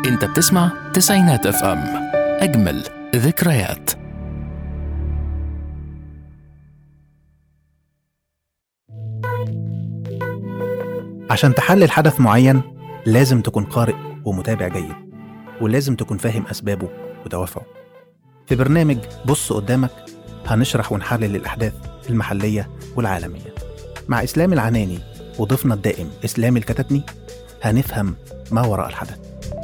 انت بتسمع تسعينات اف ام اجمل ذكريات عشان تحلل حدث معين لازم تكون قارئ ومتابع جيد ولازم تكون فاهم أسبابه ودوافعه في برنامج بص قدامك هنشرح ونحلل الأحداث المحلية والعالمية مع إسلام العناني وضيفنا الدائم إسلام الكتتني هنفهم ما وراء الحدث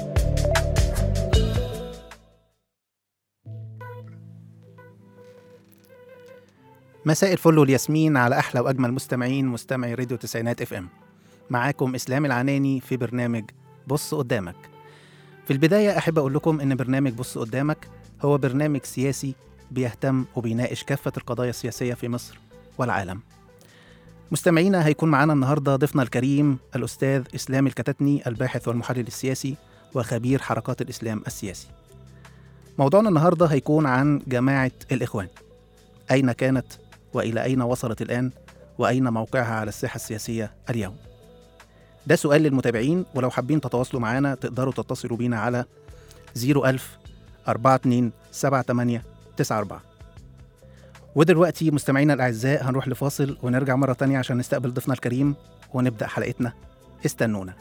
مساء الفل والياسمين على أحلى وأجمل مستمعين مستمعي راديو تسعينات اف ام معاكم إسلام العناني في برنامج بص قدامك في البداية أحب أقول لكم إن برنامج بص قدامك هو برنامج سياسي بيهتم وبيناقش كافة القضايا السياسية في مصر والعالم مستمعينا هيكون معانا النهاردة ضيفنا الكريم الأستاذ إسلام الكتتني الباحث والمحلل السياسي وخبير حركات الإسلام السياسي موضوعنا النهاردة هيكون عن جماعة الإخوان أين كانت وإلى أين وصلت الآن وأين موقعها على الساحة السياسية اليوم ده سؤال للمتابعين ولو حابين تتواصلوا معانا تقدروا تتصلوا بينا على 01000 42 78 94 ودلوقتي مستمعينا الأعزاء هنروح لفاصل ونرجع مرة تانية عشان نستقبل ضيفنا الكريم ونبدأ حلقتنا استنونا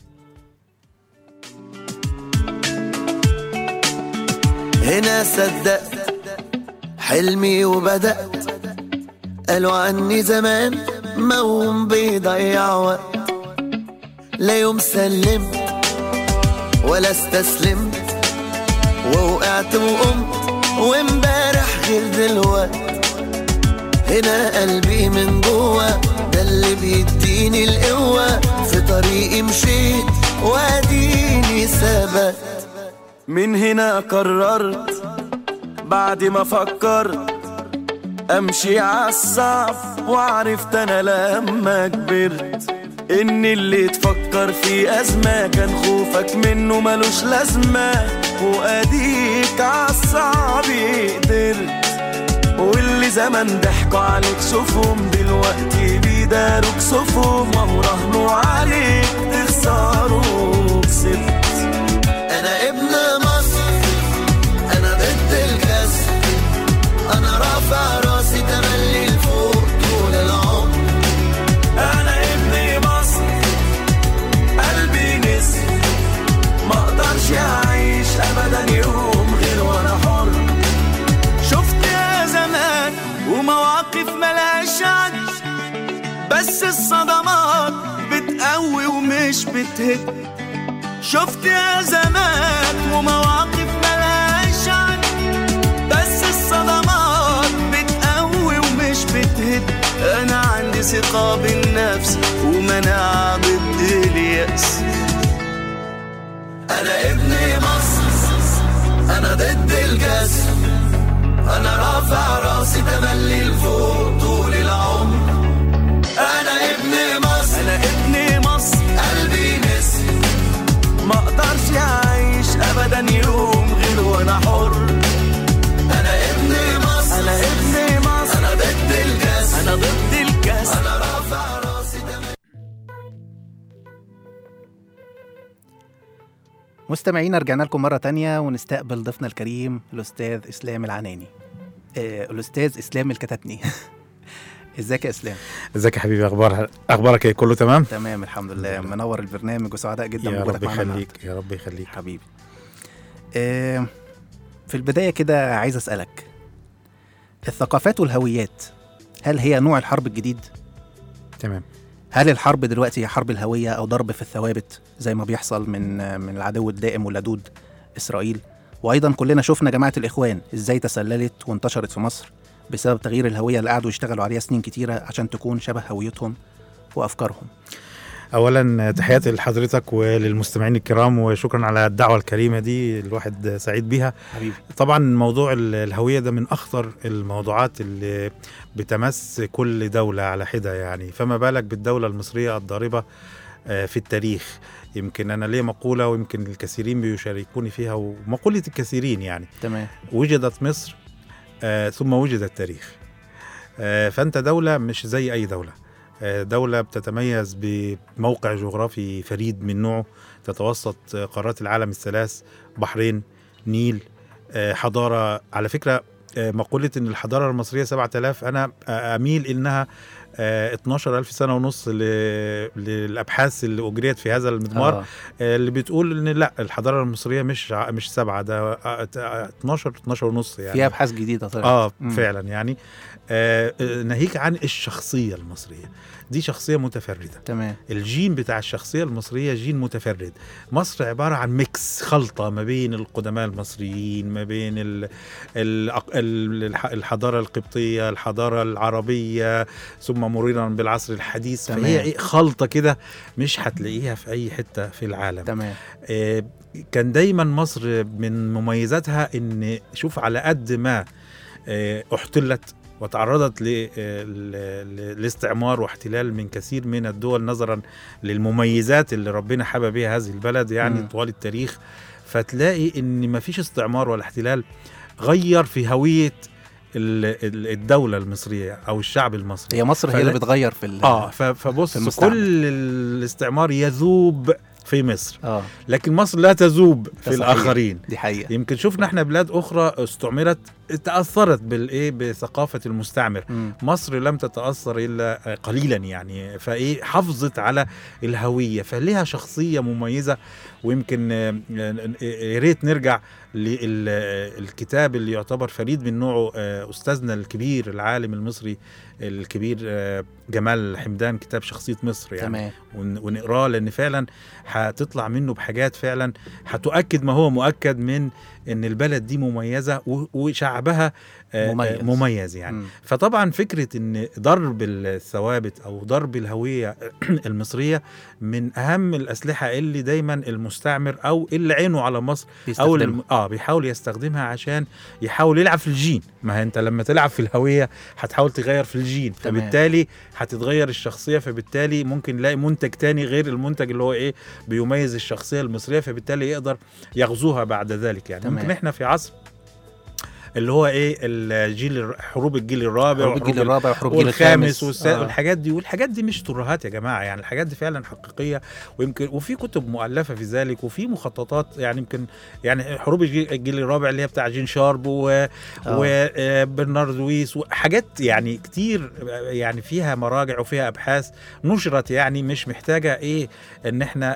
هنا صدقت حلمي وبدأت قالوا عني زمان موم بيضيع وقت لا يوم سلمت ولا استسلمت ووقعت وقمت وامبارح غير دلوقت هنا قلبي من جوه ده اللي بيديني القوة في طريقي مشيت واديني ثبت من هنا قررت بعد ما فكرت امشي عالصعب وعرفت انا لما كبرت ان اللي تفكر في ازمة كان خوفك منه ملوش لازمة واديك عالصعب قدرت واللي زمان ضحكوا عليك شوفهم دلوقتي بيداروك صفهم وهو راهنوا عليك تخسروا كسبت انا ابن مصر انا ضد الكسر انا رافع راسي تملي لفوق طول العمر انا ابن مصر قلبي نسر ما اقدرش اعيش ابدا يوم غير وانا حر شفت يا زمان ومواقف ملهاش عد بس الصدمات بتقوي ومش بتهد شفت يا زمان ومواقف ملهاش عد بس الصدمات بتقوي ومش بتهد انا عندي ثقة بالنفس ومناعة ضد اليأس انا ابن مصر انا ضد الكسر انا رافع راسي تملي لفوق طول العمر انا ابن مصر انا ابن مصر قلبي نسر ما اقدرش اعيش ابدا يوم غير وانا حر انا ابن مصر انا ابن مصر انا ضد الكاس انا ضد الكاس انا رافع راسي تملي مستمعينا رجعنا لكم مرة تانية ونستقبل ضيفنا الكريم الأستاذ إسلام العناني آه، الأستاذ إسلام الكتتني ازيك يا إسلام؟ ازيك يا حبيبي اخبار اخبارك ايه كله تمام تمام الحمد لله منور البرنامج وسعداء جدا يا بوجودك رب معانا النهاردة. يخليك يا رب يخليك حبيبي آه، في البداية كده عايز أسألك الثقافات والهويات هل هي نوع الحرب الجديد؟ تمام هل الحرب دلوقتي هي حرب الهوية أو ضرب في الثوابت زي ما بيحصل من من العدو الدائم واللدود إسرائيل؟ وأيضا كلنا شفنا جماعة الإخوان إزاي تسللت وانتشرت في مصر بسبب تغيير الهوية اللي قعدوا يشتغلوا عليها سنين كتيرة عشان تكون شبه هويتهم وأفكارهم. اولا تحياتي لحضرتك وللمستمعين الكرام وشكرا على الدعوه الكريمه دي الواحد سعيد بيها حبيبي طبعا موضوع ال- الهويه ده من اخطر الموضوعات اللي بتمس كل دوله على حده يعني فما بالك بالدوله المصريه الضاربه آه، في التاريخ يمكن انا ليه مقوله ويمكن الكثيرين بيشاركوني فيها ومقوله الكثيرين يعني تمام وجدت مصر آه ثم وجد التاريخ آه فانت دوله مش زي اي دوله آه، دولة بتتميز بموقع جغرافي فريد من نوعه تتوسط آه، قارات العالم الثلاث بحرين نيل آه، حضارة على فكرة آه، مقولة إن الحضارة المصرية 7000 أنا آه، أميل إنها آه، 12000 سنة ونص ل- للأبحاث اللي أجريت في هذا المضمار آه. آه، اللي بتقول إن لا الحضارة المصرية مش ع- مش سبعة ده آه، آه، 12 12 ونص يعني في ابحاث جديده طلعت اه مم. فعلا يعني آه آه، ناهيك عن الشخصيه المصريه دي شخصيه متفرده تمام الجين بتاع الشخصيه المصريه جين متفرد مصر عباره عن ميكس خلطه ما بين القدماء المصريين ما بين ال ال ال الح- الحضاره القبطيه الحضاره العربيه ثم مرورا بالعصر الحديث تمام. فهي إيه خلطه كده مش هتلاقيها في اي حته في العالم تمام آه، كان دايما مصر من مميزاتها ان شوف على قد ما آه، احتلت وتعرضت ل- آه، ل- ل- لاستعمار واحتلال من كثير من الدول نظرا للمميزات اللي ربنا حبى بها هذه البلد يعني مم. طوال التاريخ فتلاقي ان ما فيش استعمار ولا احتلال غير في هويه ال- ال- الدوله المصريه او الشعب المصري هي مصر هي فلا- اللي بتغير في ال- اه ف- فبص في المستعمر. كل الاستعمار يذوب في مصر اه لكن مصر لا تذوب في ده صحيح. الاخرين دي حقيقه يمكن شفنا احنا بلاد اخرى استعمرت تاثرت بالايه بثقافه المستعمر مم. مصر لم تتاثر الا قليلا يعني فايه حافظت على الهويه فليها شخصيه مميزه ويمكن آه، آه، يا ريت نرجع للكتاب اللي يعتبر فريد من نوعه آه، استاذنا الكبير العالم المصري الكبير آه، جمال حمدان كتاب شخصيه مصر يعني تمام ون- ونقراه لان فعلا هتطلع منه بحاجات فعلا هتؤكد ما هو مؤكد من ان البلد دي مميزه و- وشعبها آه، مميز. آه، مميز يعني مم. فطبعا فكره ان ضرب الثوابت او ضرب الهويه المصريه من اهم الاسلحه اللي دايما المستعمر او اللي عينه على مصر او بيستخدمها. الم... اه بيحاول يستخدمها عشان يحاول يلعب في الجين ما هي انت لما تلعب في الهويه هتحاول تغير في الجين تمام. فبالتالي هتتغير الشخصيه فبالتالي ممكن نلاقي منتج تاني غير المنتج اللي هو ايه بيميز الشخصيه المصريه فبالتالي يقدر يغزوها بعد ذلك يعني تمام. ممكن احنا في عصر اللي هو ايه الجيل الر- حروب الجيل الرابع حروب الجيل وحروب الرابع وحروب الجيل والخامس الخامس والسادس آه. والحاجات دي والحاجات دي مش ترهات يا جماعه يعني الحاجات دي فعلا حقيقيه ويمكن وفي كتب مؤلفه في ذلك وفي مخططات يعني يمكن يعني حروب الجيل, الجيل الرابع اللي هي بتاع جين شارب و وبرنارد لويس وحاجات يعني كتير يعني فيها مراجع وفيها ابحاث نشرت يعني مش محتاجه ايه ان احنا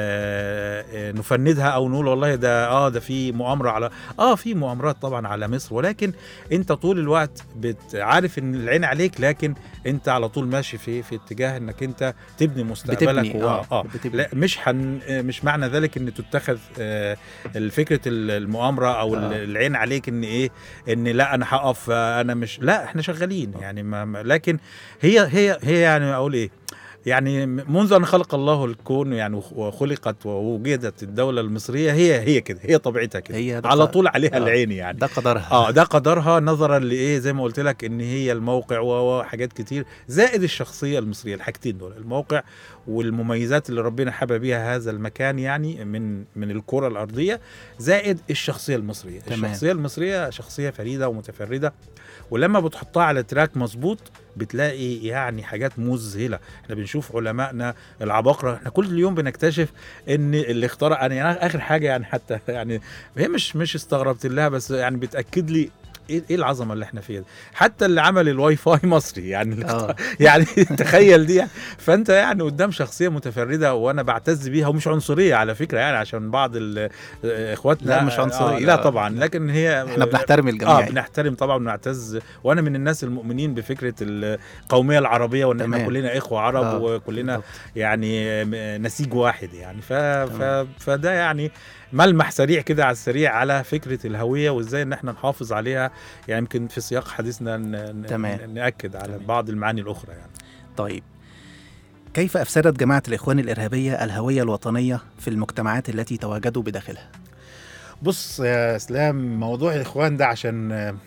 آه آه، نفندها او نقول والله ده اه ده في مؤامره على اه في مؤامرات طبعا على مصر ولكن انت طول الوقت بتعرف ان العين عليك لكن انت على طول ماشي في في اتجاه انك انت تبني مستقبلك بتبني و- اه, اه بتبني. لا مش حن مش معنى ذلك ان تتخذ آه، الفكره المؤامره او آه. آه. العين عليك ان ايه ان لا انا هقف آه، انا مش لا احنا شغالين يعني ما ما- لكن هي هي هي يعني اقول ايه يعني منذ ان خلق الله الكون يعني وخ- وخلقت ووجدت الدوله المصريه هي هي كده هي طبيعتها كده هي ده على ق- طول عليها آه. العين يعني ده قدرها اه ده قدرها نظرا لايه زي ما قلت لك ان هي الموقع و- وحاجات كتير زائد الشخصيه المصريه الحاجتين دول الموقع والمميزات اللي ربنا حبى بيها هذا المكان يعني من من الكره الارضيه زائد الشخصيه المصريه تمام. الشخصيه المصريه شخصيه فريده ومتفرده ولما بتحطها على تراك مظبوط بتلاقي يعني حاجات مذهله احنا بنشوف علمائنا العباقره احنا كل يوم بنكتشف ان اللي اخترع انا يعني اخر حاجه يعني حتى يعني هي مش مش استغربت لها بس يعني بتاكد لي ايه ايه العظمه اللي احنا فيها دي حتى اللي عمل الواي فاي مصري يعني اللي اه يعني تخيل دي يعني. فانت يعني قدام شخصيه متفرده وانا بعتز بيها ومش عنصريه على فكره يعني عشان بعض ال- اخواتنا لا، مش عنصرية. آه لا آه. طبعا لكن هي احنا بنحترم الجميع اه بنحترم طبعا ونعتز وانا من الناس المؤمنين بفكره القوميه العربيه وان احنا تمام. كلنا اخوه عرب آه، وكلنا بالضبط. يعني م- نسيج واحد يعني ف... ف... تمام. فده يعني ملمح سريع كده على السريع على فكره الهويه وازاي ان احنا نحافظ عليها يعني يمكن في سياق حديثنا ن... ن- تمام. ناكد على تمام. بعض المعاني الاخرى يعني طيب كيف أفسدت جماعة الإخوان الإرهابية الهوية الوطنية في المجتمعات التي تواجدوا بداخلها؟ بص يا اسلام موضوع الاخوان ده عشان آه،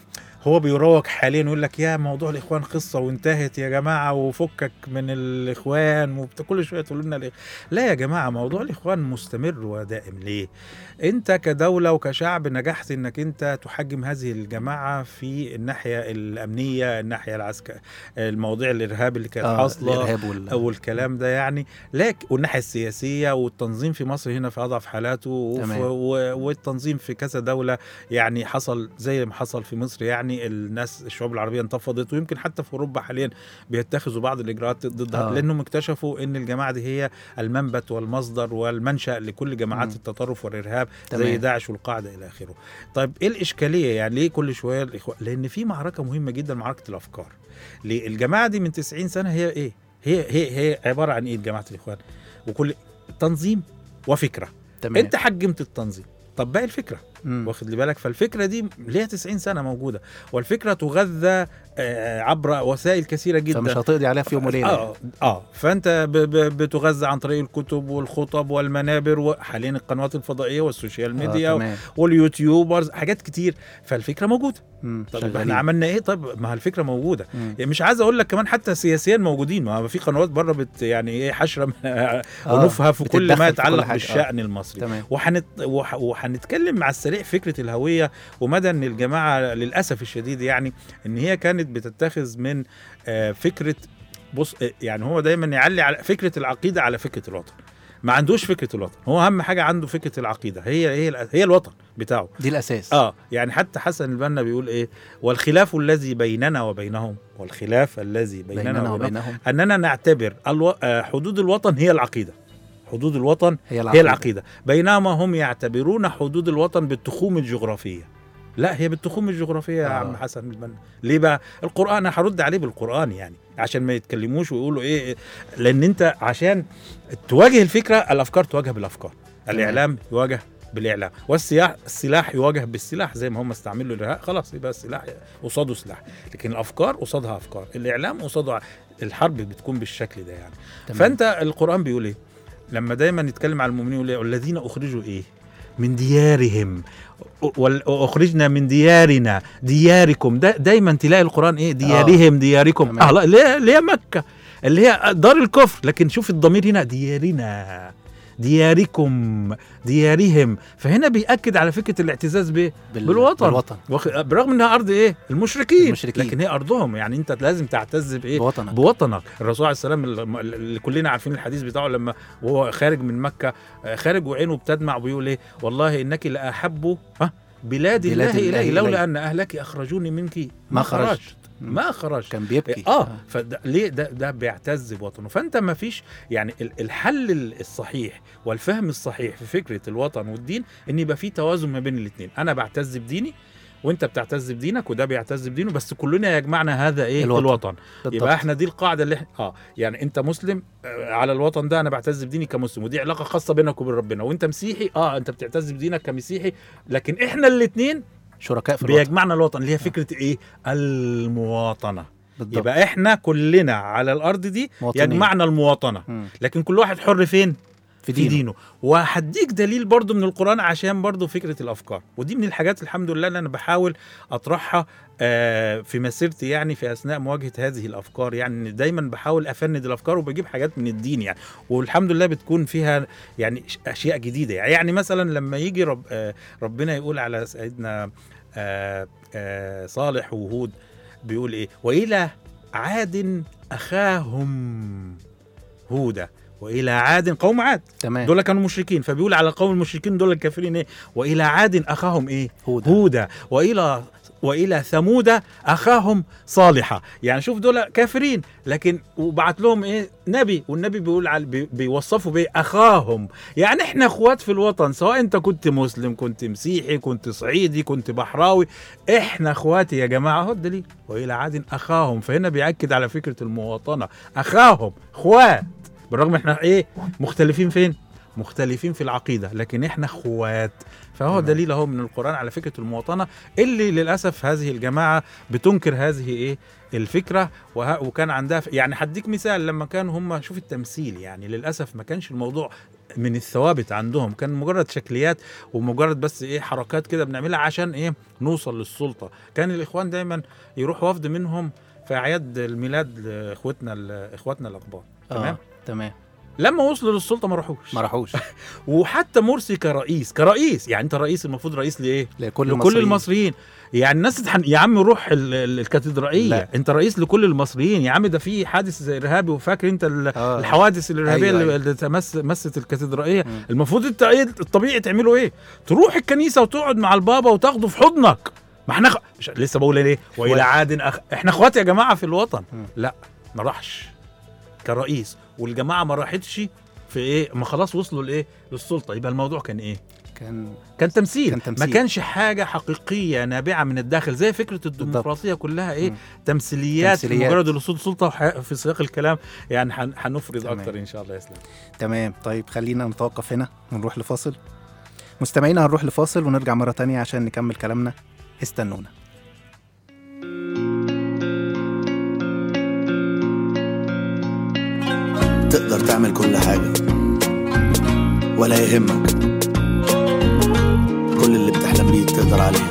هو بيروج حاليا يقول لك يا موضوع الاخوان قصه وانتهت يا جماعه وفكك من الاخوان وبت- كل شويه تقول لنا الإخ- لا يا جماعه موضوع الاخوان مستمر ودائم ليه؟ انت كدوله وكشعب نجحت انك انت تحجم هذه الجماعه في الناحيه الامنيه الناحيه العسكريه المواضيع الارهاب اللي كانت آه حاصله الارهاب وال... او الكلام ده يعني لكن والناحيه السياسيه والتنظيم في مصر هنا في اضعف حالاته وف- تمام. و- والتنظيم في كذا دوله يعني حصل زي ما حصل في مصر يعني الناس الشعوب العربيه انتفضت ويمكن حتى في اوروبا حاليا بيتخذوا بعض الاجراءات ضدها آه. آه. لانهم اكتشفوا ان الجماعه دي هي المنبت والمصدر والمنشا لكل جماعات مم. التطرف والارهاب تمام. زي داعش والقاعده الى اخره. طيب ايه الاشكاليه يعني ليه كل شويه الاخوان؟ لان في معركه مهمه جدا معركه الافكار. ليه الجماعه دي من 90 سنه هي ايه؟ هي هي هي عباره عن ايه جماعه الاخوان؟ وكل تنظيم وفكره. تمام انت حجمت التنظيم. طب باقي الفكره مم. واخد لي بالك فالفكره دي ليها 90 سنه موجوده والفكره تغذى آه، عبر وسائل كثيره جدا فمش هتقضي عليها في يوم وليله يعني. اه اه فانت ب ب بتغذى عن طريق الكتب والخطب والمنابر وحاليا القنوات الفضائيه والسوشيال ميديا آه آه تمام واليوتيوبرز حاجات كتير فالفكره موجوده مم. طب شغالين. احنا عملنا ايه طب ما الفكره موجوده مم. يعني مش عايز اقول لك كمان حتى سياسيا موجودين ما في قنوات بره بت يعني ايه حشره آه، ونفها في كل بتتدخل ما في كل يتعلق حاجة. آه. بالشان المصري تمام وحنت وح- وحنتكلم مع السريع فكره الهويه ومدى ان الجماعه للاسف الشديد يعني ان هي كانت بتتخذ من آه، فكره بص آه، يعني هو دايما يعلي على فكره العقيده على فكره الوطن ما عندوش فكره الوطن هو اهم حاجه عنده فكره العقيده هي هي هي الوطن بتاعه دي الاساس اه يعني حتى حسن البنا بيقول ايه والخلاف الذي بيننا وبينهم والخلاف الذي بيننا, بيننا وبينهم وبينهم اننا نعتبر الو... آه، حدود الوطن هي العقيده حدود الوطن هي هي العقيدة بينما هم يعتبرون حدود الوطن بالتخوم الجغرافية لا هي بالتخوم الجغرافية يا آه. عم حسن البنا ليه بقى القرآن أنا هرد عليه بالقرآن يعني عشان ما يتكلموش ويقولوا إيه إيه. لأن أنت عشان تواجه الفكرة الأفكار تواجه بالأفكار الإعلام يواجه بالإعلام والسلاح السلاح يواجه بالسلاح زي ما هم استعملوا الإرهاب خلاص يبقى السلاح قصاده سلاح لكن الأفكار قصادها أفكار الإعلام قصاده الحرب بتكون بالشكل ده يعني تمام. فانت القران بيقول ايه لما دايما يتكلم على المؤمنين يقول ايه والذين اخرجوا ايه من ديارهم وال- واخرجنا من ديارنا دياركم دا دايما تلاقي القران ايه ديارهم دياركم تمام. اه لا ليه ليه مكه اللي هي دار الكفر لكن شوف الضمير هنا ديارنا دياركم ديارهم فهنا بيأكد على فكره الاعتزاز بايه بال... بالوطن. بالوطن وخ- برغم انها ارض ايه المشركين, المشركين. لكن هي ارضهم يعني انت لازم تعتز بايه بوطنك بوطنك الرسول عليه السلام الم- اللي كلنا عارفين الحديث بتاعه لما وهو خارج من مكة آه، خارج وعينه بتدمع وبيقول ايه والله إنك لأحب ها بلاد, بلاد الله الله إلي لولا إلي. أن أهلك أخرجوني منك ما, ما خرجت خرجت. ما خرجت كان بيبكي اه فده ليه ده ده بيعتز بوطنه فانت ما فيش يعني ال- الحل ال- الصحيح والفهم الصحيح في فكره الوطن والدين ان يبقى في توازن ما بين الاثنين انا بعتز بديني وانت بتعتز بدينك وده بيعتز بدينه بس كلنا يجمعنا هذا ايه الوطن. الوطن, الوطن. بالضبط. يبقى احنا دي القاعده اللي احنا اه يعني انت مسلم آه على الوطن ده انا بعتز بديني كمسلم ودي علاقه خاصه بينك وبين ربنا وانت مسيحي اه انت بتعتز بدينك كمسيحي لكن احنا الاثنين شركاء في الوطن بيجمعنا الوطن اللي هي فكره ايه المواطنه بالضبط يبقى احنا كلنا على الارض دي مواطنين. يجمعنا المواطنه مم. لكن كل واحد حر فين في في دينه, دينه وهديك دليل برضو من القرآن عشان برضو فكرة الأفكار ودي من الحاجات الحمد لله اللي أنا بحاول أطرحها آه، في مسيرتي يعني في أثناء مواجهة هذه الأفكار يعني دايما بحاول أفند الأفكار وبجيب حاجات من الدين يعني والحمد لله بتكون فيها يعني ش- أشياء جديدة يعني, يعني مثلا لما يجي رب آه، ربنا يقول على سيدنا آه، آه، صالح وهود بيقول إيه وإلى عاد أخاهم هودا والى عاد قوم عاد تمام دول كانوا مشركين فبيقول على قوم المشركين دول الكافرين ايه والى عاد اخاهم ايه هودا هودا والى والى ثمود اخاهم صالحا يعني شوف دول كافرين لكن وبعت لهم ايه نبي والنبي بيقول على بي بيوصفوا بايه اخاهم يعني احنا اخوات في الوطن سواء انت كنت مسلم كنت مسيحي كنت صعيدي كنت بحراوي احنا اخواتي يا جماعه اهو الدليل والى عاد اخاهم فهنا بياكد على فكره المواطنه اخاهم اخوات بالرغم احنا ايه مختلفين فين مختلفين في العقيده لكن احنا اخوات فهو تمام. دليل اهو من القران على فكره المواطنه اللي للاسف هذه الجماعه بتنكر هذه ايه الفكره وه... وكان عندها ف... يعني هديك مثال لما كانوا هم شوف التمثيل يعني للاسف ما كانش الموضوع من الثوابت عندهم كان مجرد شكليات ومجرد بس ايه حركات كده بنعملها عشان ايه نوصل للسلطه كان الاخوان دايما يروح وفد منهم في اعياد الميلاد لاخوتنا ال- اخواتنا الاقباط تمام آه. تمام لما وصلوا للسلطه ما راحوش ما راحوش وحتى مرسي كرئيس كرئيس يعني انت رئيس المفروض رئيس لايه لكل لكل المصريين. المصريين يعني الناس تحن... يا عم روح ال... ال- الكاتدرائيه لا. انت رئيس لكل المصريين يا عم ده في حادث ارهابي وفاكر انت ال... آه. الحوادث الارهابيه أيوة، اللي, أيوة. اللي تمس... مست الكاتدرائيه مم. المفروض انت ايه الطبيعي تعمله ايه تروح الكنيسه وتقعد مع البابا وتاخده في حضنك ما احنا خ... مش لسه بقول ايه والى إخوات. عاد أخ... احنا اخوات يا جماعه في الوطن مم. لا ما راحش كرئيس والجماعه ما راحتش في ايه ما خلاص وصلوا لايه للسلطه يبقى الموضوع كان ايه كان كان تمثيل. كان تمثيل. ما كانش حاجه حقيقيه نابعه من الداخل زي فكره الديمقراطيه كلها ايه مم. تمثيليات, تمثيليات. مجرد الوصول سلطه وح- في سياق الكلام يعني هن- هنفرض تمام. اكتر ان شاء الله يا اسلام تمام طيب خلينا نتوقف هنا ونروح لفاصل مستمعينا هنروح لفاصل ونرجع مرة تانية عشان نكمل كلامنا استنونا تقدر تعمل كل حاجة ولا يهمك كل اللي بتحلم بيه تقدر عليه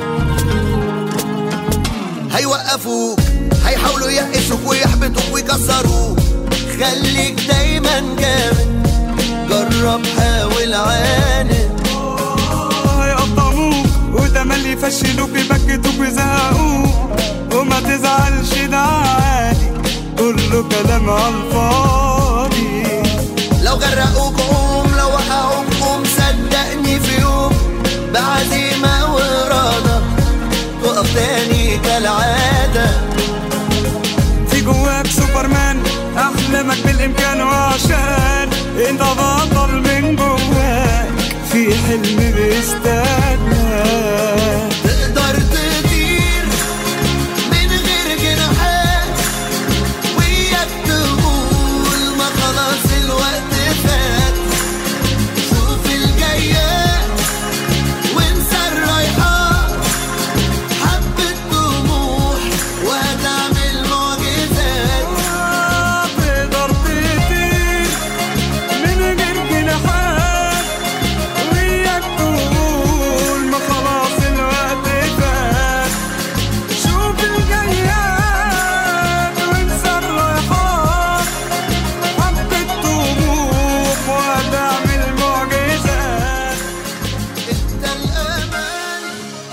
هيوقفوك هيحاولوا يقشوك ويحبطوك ويكسروك خليك دايما جامد جرب حاول عاند هيقطعوك وتملي يفشلوك يبكتوك ويزهقوك وما تزعلش ده عادي كله كلام على الفاضي لو غرقوك قوم لو وقعوك قوم صدقني في يوم بعزيمة وإرادة تقف تاني كالعادة في جواك سوبرمان احلامك بالامكان وعشان انت بطل من جواك في حلم بيستناك تقدر تطير من غير جناحات وياك تقول ما خلاص الوقت فات شوف الجايات وانسى الرايحات حبة طموح وهتعمل معجزات تقدر تطير من غير جناحات وياك تقول ما خلاص الوقت فات شوف الجياد وانسى الرايحات حبة طموح وهتعمل معجزات انت الأمان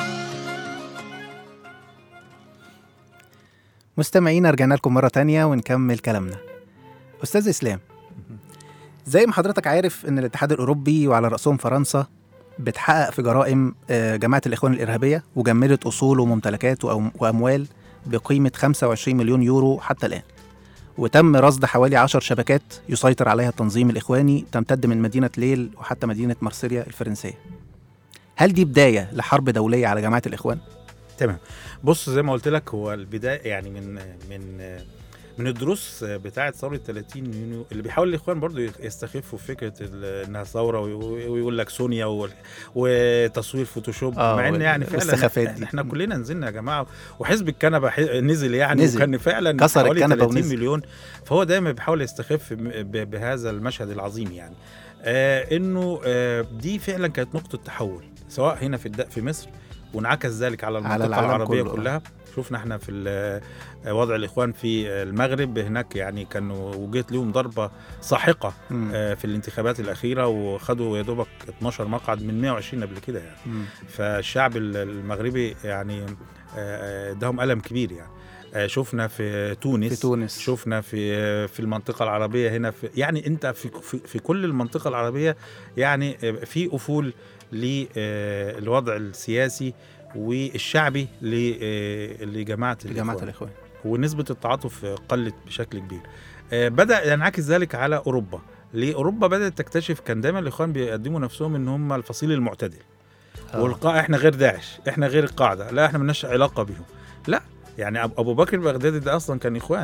مستمعينا رجعنا لكم مرة تانية ونكمل كلامنا أستاذ إسلام زي ما حضرتك عارف إن الاتحاد الأوروبي وعلى رأسهم فرنسا بتحقق في جرائم آه، جماعة الإخوان الإرهابية وجمدت أصول وممتلكات وأم- وأموال بقيمة 25 مليون يورو حتى الآن وتم رصد حوالي 10 شبكات يسيطر عليها التنظيم الإخواني تمتد من مدينة ليل وحتى مدينة مرسيليا الفرنسية هل دي بداية لحرب دولية على جماعة الإخوان؟ تمام بص زي ما قلت لك هو البدايه يعني من من من الدروس بتاعه ثوره 30 يونيو اللي بيحاول الاخوان برضو يستخفوا فكره ال- انها ثوره وي- ويقول لك سونيا و- وتصوير فوتوشوب آه، مع ان وال- يعني فعلا والسخافات احنا, دي. احنا كلنا نزلنا يا جماعه وحزب الكنبه ح- نزل يعني نزل. وكان فعلا كسر حوالي الكنبة 30 ونزل. مليون فهو دايما بيحاول يستخف ب- ب- بهذا المشهد العظيم يعني آه انه آه دي فعلا كانت نقطه تحول سواء هنا في الد- في مصر وانعكس ذلك على المنطقه العالم العربيه كله. كلها شفنا احنا في ال- وضع الاخوان في المغرب هناك يعني كانوا وجيت لهم ضربه ساحقه مم. آه، في الانتخابات الاخيره وخدوا يا دوبك 12 مقعد من 120 قبل كده يعني مم. فالشعب ال- المغربي يعني آه، آه، اداهم الم كبير يعني آه، شفنا في تونس في تونس شفنا في في المنطقة العربية هنا في يعني أنت في في, في كل المنطقة العربية يعني في أفول للوضع السياسي والشعبي ل- آه، لجماعة لجماعة الإخوان. الإخوان ونسبة التعاطف قلت بشكل كبير آه، بدأ ينعكس ذلك على أوروبا ليه أوروبا بدأت تكتشف كان دايما الإخوان بيقدموا نفسهم إن هم الفصيل المعتدل آه. والقاع احنا غير داعش احنا غير القاعده لا احنا ملناش علاقه بيهم لا يعني أب- ابو بكر البغدادي ده اصلا كان اخوان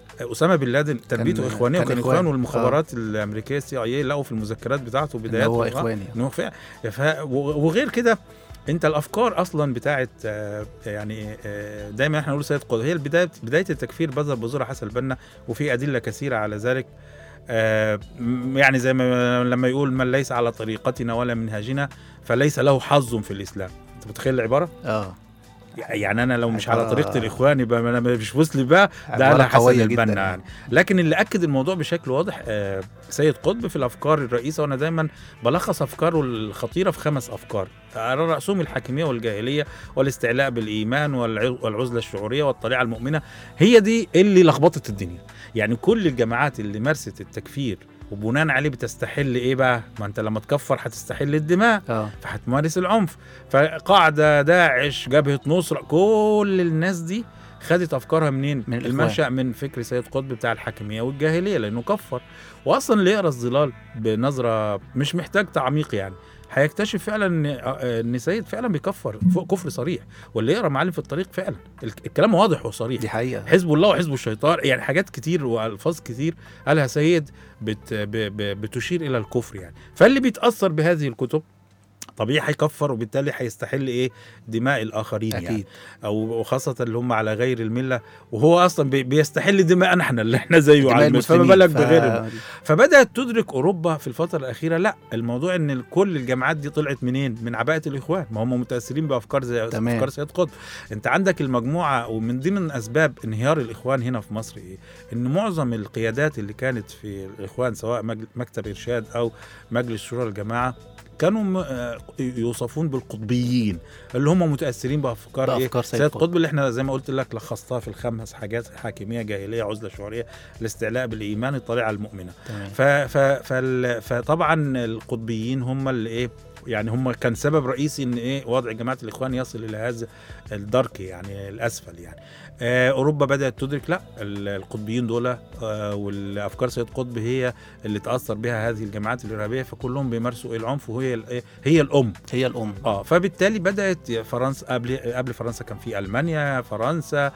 اسامه بن لادن تربيته كان- اخوانيه كان وكان إخوان. اخوان والمخابرات الامريكيه السي اي لقوا في المذكرات بتاعته إن بدايات هو آه، اخواني ان هو فعلا ف- و- وغير كده انت الافكار اصلا بتاعت آه، يعني آه، دايما احنا نقول سيد قطب هي البدايه بدايه التكفير بذر بذور حسن البنا وفي ادله كثيره على ذلك آه، م- يعني زي ما لما يقول من ليس على طريقتنا ولا منهاجنا فليس له حظ في الاسلام انت متخيل العباره اه يعني انا لو مش على عبارة- طريقه الاخوان يبقى انا مش مسلم بقى ده عبارة على حسن قوية جداً البنا يعني. يعني لكن اللي اكد الموضوع بشكل واضح آه، سيد قطب في الافكار الرئيسه وانا دايما بلخص افكاره الخطيره في خمس افكار على راسهم الحاكميه والجاهليه والاستعلاء بالايمان والع- والعزله الشعوريه والطليعه المؤمنه هي دي اللي لخبطت الدنيا يعني كل الجماعات اللي مارست التكفير وبناء عليه بتستحل ايه بقى ما انت لما تكفر هتستحل الدماء اه فهتمارس العنف فقاعدة داعش جبهة نصرة كل الناس دي خدت افكارها منين؟ من الإخوان. المنشأ من فكر سيد قطب بتاع الحاكمية والجاهلية لانه كفر واصلا اللي يقرا الظلال بنظرة مش محتاج تعميق يعني هيكتشف فعلا ان ان سيد فعلا بيكفر فوق كفر صريح واللي يقرا معلم في الطريق فعلا الك- الكلام واضح وصريح دي حقيقه حزب الله وحزب الشيطان يعني حاجات كتير والفاظ كتير قالها سيد بت ب ب بتشير الى الكفر يعني فاللي بيتاثر بهذه الكتب طبيعي هيكفر وبالتالي هيستحل ايه دماء الاخرين يعني اكيد او وخاصه اللي هم على غير المله وهو اصلا بي- بيستحل دماءنا احنا اللي احنا زيه دماء على المس- فما المسلمين بالك ف- بغيرهم فبدات تدرك اوروبا في الفتره الاخيره لا الموضوع ان كل الجامعات دي طلعت منين من عباءه الاخوان ما هم متاثرين بافكار زي تمام. افكار سيد قطب انت عندك المجموعه ومن ضمن اسباب انهيار الاخوان هنا في مصر ايه ان معظم القيادات اللي كانت في الاخوان سواء مج- مكتب ارشاد او مجلس شورى الجماعه كانوا م- آه، يوصفون بالقطبيين اللي هم متاثرين بافكار ايه بأفكار سيد سيد قطب. قطب اللي احنا زي ما قلت لك لخصتها في الخمس حاجات حاكميه جاهليه عزله شعوريه الاستعلاء بالايمان الطليعه المؤمنه تمام ف ف فال فطبعا القطبيين هم اللي ايه يعني هم كان سبب رئيسي ان ايه وضع جماعه الاخوان يصل الى هذا الدرك يعني الاسفل يعني آه اوروبا بدات تدرك لا ال- القطبيين دول آه والافكار سيد قطب هي اللي تاثر بها هذه الجماعات الارهابيه فكلهم بيمارسوا العنف وهي ال- إيه؟ هي الام هي الام اه فبالتالي بدات فرنسا قبل قبل فرنسا كان في المانيا فرنسا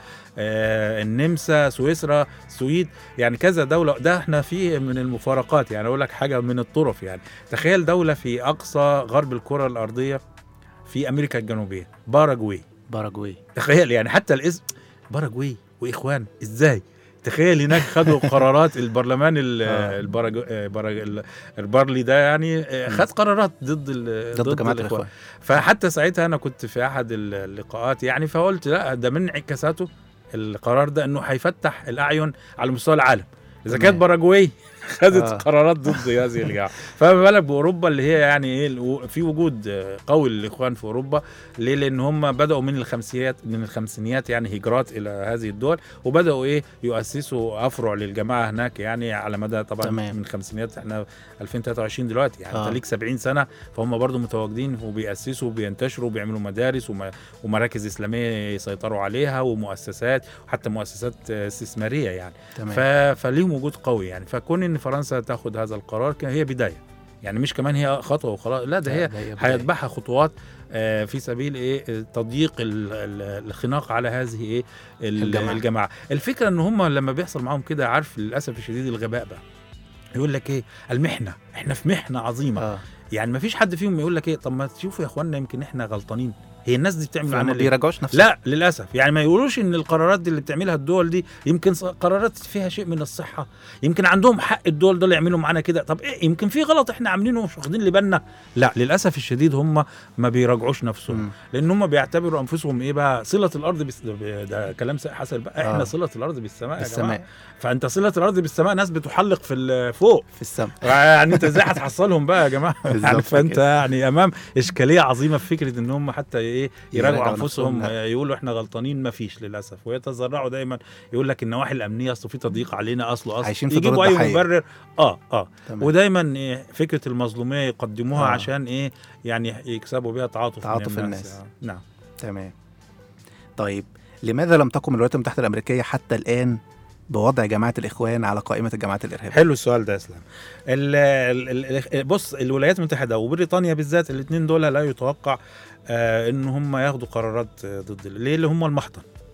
آه النمسا سويسرا السويد يعني كذا دوله ده احنا في من المفارقات يعني اقول لك حاجه من الطرف يعني تخيل دوله في اقصى غرب الكره الارضيه في امريكا الجنوبيه باراجواي باراجواي تخيل يعني حتى الاسم باراجواي واخوان ازاي تخيل هناك خدوا قرارات البرلمان ال- آه. البرج... آه، برج... ال- البارلي ده يعني آه، خد قرارات ضد ال... ضد جماعه الاخوان فحتى ساعتها انا كنت في احد اللقاءات يعني فقلت لا ده من انعكاساته القرار ده انه هيفتح الاعين على مستوى العالم اذا تمام. كانت باراجواي خدت آه. آه. قرارات ضد هذه الجماعه فما بالك باوروبا اللي هي يعني ايه الو- في وجود آه، قوي للاخوان في اوروبا ليه لان هم بداوا من الخمسينات من الخمسينيات يعني هجرات الى هذه الدول وبداوا ايه يؤسسوا افرع للجماعه هناك يعني على مدى طبعا تمام. تمام. من الخمسينات احنا 2023 دلوقتي يعني آه. آه. انت ليك 70 سنه فهم برضو متواجدين وبيأسسوا وبينتشروا وبيعملوا مدارس وم- ومراكز اسلاميه يسيطروا عليها ومؤسسات وحتى مؤسسات آه، استثماريه يعني تمام ف... فليهم وجود قوي يعني فكون ان فرنسا تاخد هذا القرار كان هي بدايه يعني مش كمان هي خطوه وخلاص لا ده هي بداية. هيتبعها خطوات آه، في سبيل ايه آه، تضييق ال- ال- الخناق على هذه ايه ال- الجماعة. الجماعه الفكره ان هم لما بيحصل معاهم كده عارف للاسف الشديد الغباء بقى يقول لك ايه المحنه احنا في محنه عظيمه اه يعني ما فيش حد فيهم يقول لك ايه طب ما تشوفوا يا اخوانا يمكن احنا غلطانين هي الناس دي بتعمل فما معانا ليه بيراجعوش نفسهم لا للاسف يعني ما يقولوش ان القرارات دي اللي بتعملها الدول دي يمكن ص- قرارات فيها شيء من الصحه يمكن عندهم حق الدول دول يعملوا معانا كده طب ايه يمكن في غلط احنا عاملينه ومش واخدين لي بالنا لا للاسف الشديد هم ما بيراجعوش نفسهم مم. لان هم بيعتبروا انفسهم ايه بقى صله الارض بس ده كلام سيد حسن بقى احنا آه. صله الارض بالسماء يا جماعه السماء فانت صله الارض بالسماء ناس بتحلق في ال- فوق في السماء يعني انت ازاي هتحصلهم بقى يا جماعه يعني بالظبط فانت كده. يعني امام اشكاليه عظيمه في فكره ان هم حتى ايه يراجعوا يراجعوا انفسهم نفسهم، لا. يقولوا احنا غلطانين ما فيش للاسف ويتذرعوا دايما يقول لك النواحي الامنيه اصل في تضييق علينا اصله اصل عايشين في دور يجيبوا اي الضحية. مبرر اه اه تمام ودايما إيه فكره المظلوميه يقدموها آه. آه. عشان ايه يعني يكسبوا بيها تعاطف, تعاطف من الناس. الناس, آه. نعم تمام طيب لماذا لم تقم الولايات المتحده الامريكيه حتى الان بوضع جماعه الاخوان على قائمه الجماعات الارهابيه حلو السؤال ده يا اسلام ال ال ال بص الولايات المتحده وبريطانيا بالذات الاثنين دول لا يتوقع آه ان هم ياخدوا قرارات آه، ضد ال- ليه اللي هم المحضن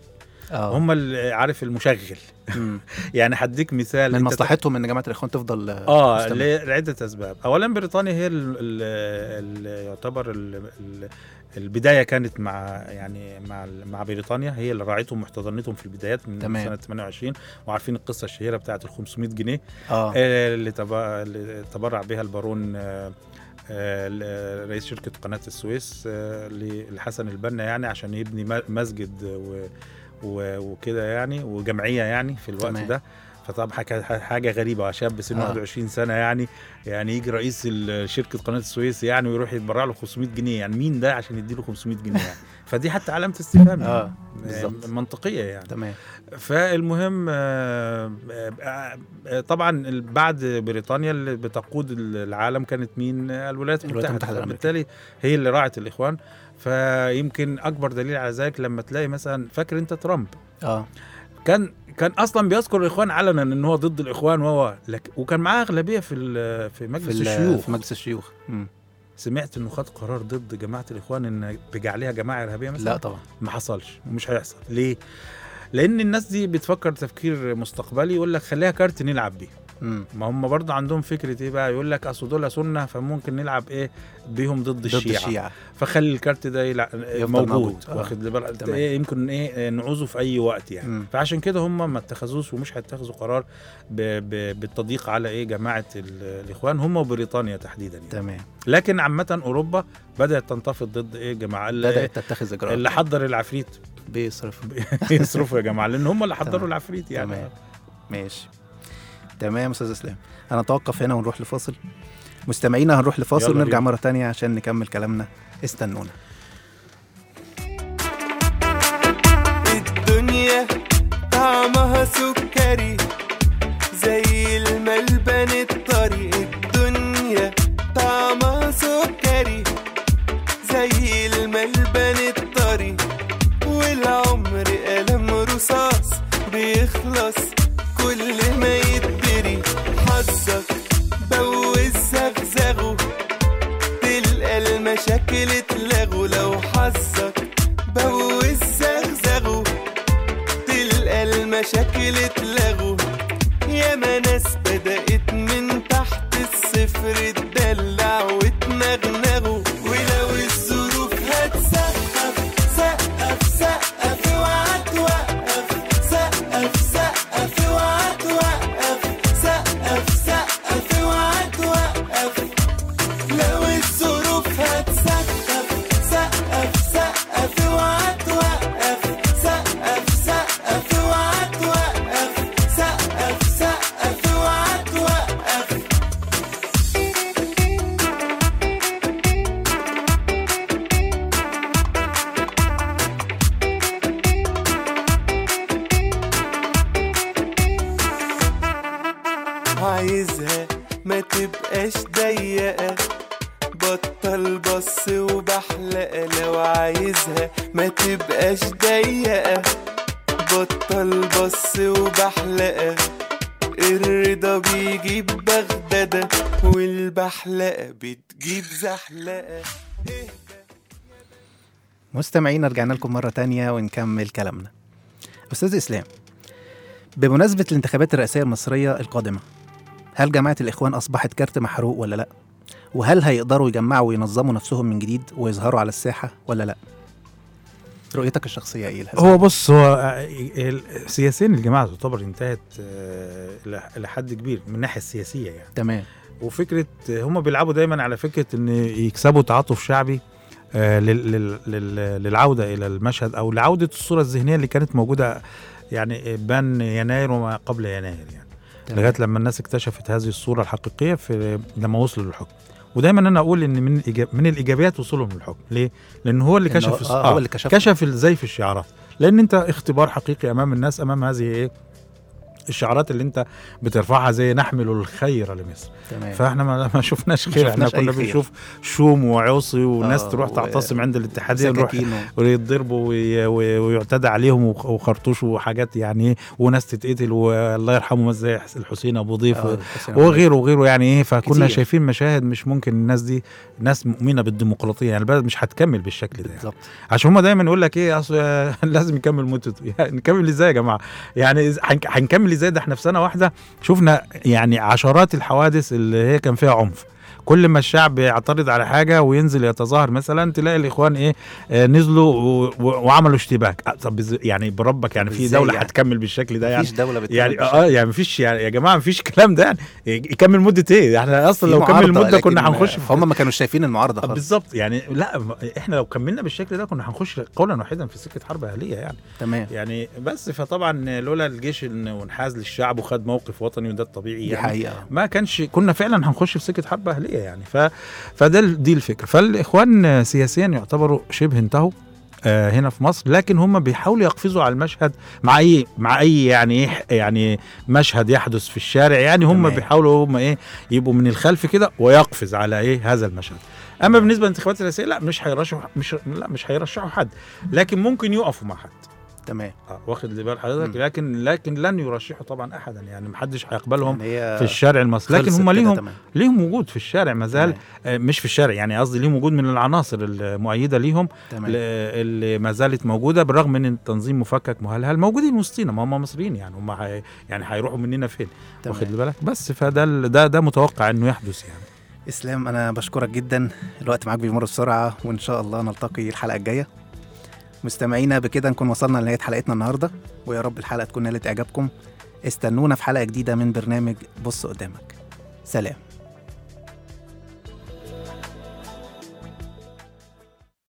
اه هم اللي عارف المشغل مم. يعني هديك مثال من أنت مصلحتهم ان جماعه الاخوان تفضل اه مستمرة. ل- لعده اسباب اولا بريطانيا هي اللي يعتبر ال ال البدايه كانت مع يعني مع ال- مع بريطانيا هي اللي راعتهم واحتضنتهم في البدايات من تمام. سنه 28 وعارفين القصه الشهيره بتاعت ال 500 جنيه اه آه، اللي تبا- اللي تبرع بها البارون آه، آه، ل- رئيس شركه قناه السويس آه، ل- لحسن البنا يعني عشان يبني م- مسجد و- و- وكده يعني وجمعيه يعني في الوقت تمام. ده فطبعا حاجه حاجه غريبه شاب سنه آه. 21 سنه يعني يعني يجي رئيس ال- شركه قناه السويس يعني ويروح يتبرع له 500 جنيه يعني مين ده عشان يديله 500 جنيه يعني فدي حتى علامه استفهام اه يعني. بالظبط. منطقيه يعني تمام فالمهم آه، آه، آه، طبعا ال- بعد بريطانيا اللي بتقود العالم كانت مين آه، الولايات الولايات المتحده المتحدة بالتالي هي اللي راعت الاخوان فيمكن اكبر دليل على ذلك لما تلاقي مثلا فاكر انت ترامب اه كان كان اصلا بيذكر الاخوان علنا ان هو ضد الاخوان وهو لك وكان معاه اغلبيه في ال- في في مجلس ال- الشيوخ في مجلس الشيوخ مم. سمعت انه خد قرار ضد جماعه الاخوان ان بجعلها جماعه ارهابيه مثلا لا طبعا ما حصلش ومش هيحصل ليه لان الناس دي بتفكر تفكير مستقبلي يقول لك خليها كارت نلعب بيه مم. ما هم برضه عندهم فكره ايه بقى يقول لك اصل دول سنه فممكن نلعب ايه بيهم ضد, ضد الشيعه, الشيعة فخلي الكارت ده يلع... يفضل موجود, موجود. آه. واخد بالك تمام. إيه يمكن ايه نعوزه في اي وقت يعني مم. فعشان كده هم ما اتخذوش ومش هيتخذوا قرار ب... ب... بالتضييق على ايه جماعه ال... الاخوان هم وبريطانيا تحديدا يعني. تمام لكن عامه اوروبا بدات تنتفض ضد ايه جماعه اللي, بدات تتخذ اجراءات اللي حضر العفريت بيصرف يصرفوا يا جماعه لان هم اللي حضروا تمام. العفريت يعني تمام ماشي تمام استاذ اسلام هنتوقف هنا ونروح لفاصل مستمعينا هنروح لفاصل يلا ونرجع بينا. مره تانية عشان نكمل كلامنا استنونا الدنيا طعمها سكري زي الملبن الطري الدنيا طعمها سكري زي الملبن الطري والعمر قلم رصاص بيخلص كل ما يتدري حظك بوز زغزغه تلقى المشاكل اتلغوا لو حظك بوز زغزغه تلقى المشاكل اتلغوا ياما ناس بدأت من تحت الصفر تدلع وتنغنغوا ولو الظروف هتسقف سقف سقف اوعى توقف سقف سقف اوعى توقف سقف سقف اوعى توقف لو الظروف هتسقف سقف سقف اوعى توقف سقف سقف اوعى توقف سقف سقف اوعى توقف عايزها ما تبقاش ضيقة بطل بص وبحلقة لو عايزها ما تبقاش ضيقة بطل بص وبحلقة الرضا بيجيب بغدادة والبحلقة بتجيب زحلقة مستمعينا رجعنا لكم مرة تانية ونكمل كلامنا أستاذ إسلام بمناسبة الانتخابات الرئاسية المصرية القادمة هل جماعة الإخوان أصبحت كارت محروق ولا لأ؟ وهل هيقدروا يجمعوا وينظموا نفسهم من جديد ويظهروا على الساحة ولا لأ؟ رؤيتك الشخصية إيه لهذا؟ هو بص هو آه، ال- سياسيا الجماعه تعتبر انتهت آه، الى إلى حد كبير من الناحيه السياسيه يعني تمام وفكره هم بيلعبوا دايما على فكره ان يكسبوا تعاطف شعبي آه، لل- لل- لل- للعوده الى المشهد او لعوده الصوره الذهنيه اللي كانت موجوده يعني بين يناير وما قبل يناير يعني تمام. لغايه لما الناس اكتشفت هذه الصوره الحقيقيه في لما وصلوا للحكم ودايما انا اقول ان من الإيجاب من الايجابيات وصولهم للحكم ليه لان هو اللي إنه- كشف الص- آه، هو اللي كشف. كشف ازاي في الشعارات لان انت اختبار حقيقي امام الناس امام هذه ايه الشعارات اللي انت بترفعها زي نحمل الخير لمصر تمام فاحنا ما, ما شفناش ما خير احنا شفناش أي كنا خير. بنشوف شوم وعصي وناس آه، تروح و- تعتصم عند الاتحاديه نروح سكاكين و- ويتضربوا وي- وي- ويعتدى عليهم وخ- وخرطوش وحاجات يعني ايه وناس تتقتل والله يرحمه زي حس- الحسين ابو ضيف آه، و- حسين أبو وغيره وغيره يعني ايه فكنا كتير. شايفين مشاهد مش ممكن الناس دي ناس مؤمنه بالديمقراطيه يعني البلد مش هتكمل بالشكل ده يعني. بالظبط عشان هم دايما يقول لك ايه اصل لازم يكمل مدته يعني نكمل ازاي يا جماعه يعني إز- هنك- هنكمل ازاي ده احنا في سنه واحده شفنا يعني عشرات الحوادث اللي هي كان فيها عنف كل ما الشعب يعترض على حاجه وينزل يتظاهر مثلا تلاقي الاخوان ايه آه نزلوا و- و- وعملوا اشتباك آه، طب إز- يعني بربك يعني في إزاي دوله يعني؟ هتكمل بالشكل ده يعني مفيش دوله بتكمل يعني بالشكل اه يعني مفيش يعني يا جماعه مفيش الكلام ده يعني يكمل مده ايه احنا اصلا في لو كمل معارضة، المده كنا لكن هنخش في هم ما كانوش شايفين المعارضه آه، خالص بالظبط يعني لا م- احنا لو كملنا بالشكل ده كنا هنخش قولا واحدا في سكه حرب اهليه يعني تمام يعني بس فطبعا لولا الجيش إن- وانحاز للشعب وخد موقف وطني وده الطبيعي دي يعني حقيقه ما كانش كنا فعلا هنخش في سكه حرب اهليه يعني ف فده ال- دي الفكره فالاخوان سياسيا يعتبروا شبه انتهوا آه، هنا في مصر لكن هم بيحاولوا يقفزوا على المشهد مع اي مع اي يعني ايه يعني مشهد يحدث في الشارع يعني هم تمام. بيحاولوا هم ايه يبقوا من الخلف كده ويقفز على ايه هذا المشهد اما بالنسبه للانتخابات الرئاسيه لا مش هيرشحوا مش لا مش هيرشحوا حد لكن ممكن يقفوا مع حد تمام آه، واخد لي بال حضرتك مم. لكن لكن لن يرشحوا طبعا احدا يعني محدش هيقبلهم يعني هي في الشارع المصري لكن خلصت هم كده ليهم تمام. ليهم وجود في الشارع ما زال تمام. آه، مش في الشارع يعني قصدي ليهم وجود من العناصر المؤيده ليهم تمام ل- اللي ما زالت موجوده بالرغم من التنظيم مفكك مهلهل موجودين وسطينا ما هم مصريين يعني هم هي يعني هيروحوا مننا فين تمام. واخد لي بالك بس فده ال- ده ده متوقع انه يحدث يعني اسلام انا بشكرك جدا الوقت معاك بيمر بسرعه وان شاء الله نلتقي الحلقه الجايه مستمعينا بكده نكون وصلنا لنهايه حلقتنا النهارده ويا رب الحلقه تكون نالت اعجابكم استنونا في حلقه جديده من برنامج بص قدامك سلام